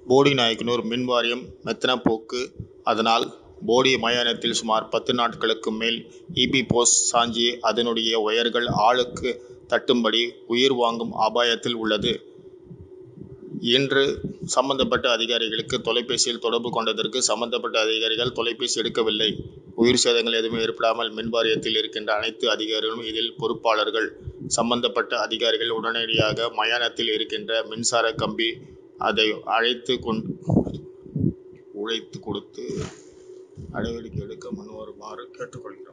போடிநாயக்கனூர் மின் வாரியம் மெத்தன போக்கு அதனால் போடி மயானத்தில் சுமார் பத்து நாட்களுக்கு மேல் இபி போஸ்ட் சாஞ்சி அதனுடைய ஒயர்கள் ஆளுக்கு தட்டும்படி உயிர் வாங்கும் அபாயத்தில் உள்ளது. இன்று சம்பந்தப்பட்ட அதிகாரிகளுக்கு தொலைபேசியில் தொடர்பு கொண்டதற்கு சம்பந்தப்பட்ட அதிகாரிகள் தொலைபேசி எடுக்கவில்லை. உயிர் சேதங்கள் எதுவும் ஏற்படாமல் மின் வாரியத்தில் இருக்கின்ற அனைத்து அதிகாரிகளும் இதில் பொறுப்பாளர்கள். சம்பந்தப்பட்ட அதிகாரிகள் உடனடியாக மயானத்தில் இருக்கின்ற மின்சார கம்பி அதை அழைத்து உழைத்து கொடுத்து நடவடிக்கை எடுக்க முன்வருமாறு கேட்டுக்கொள்கிறோம்.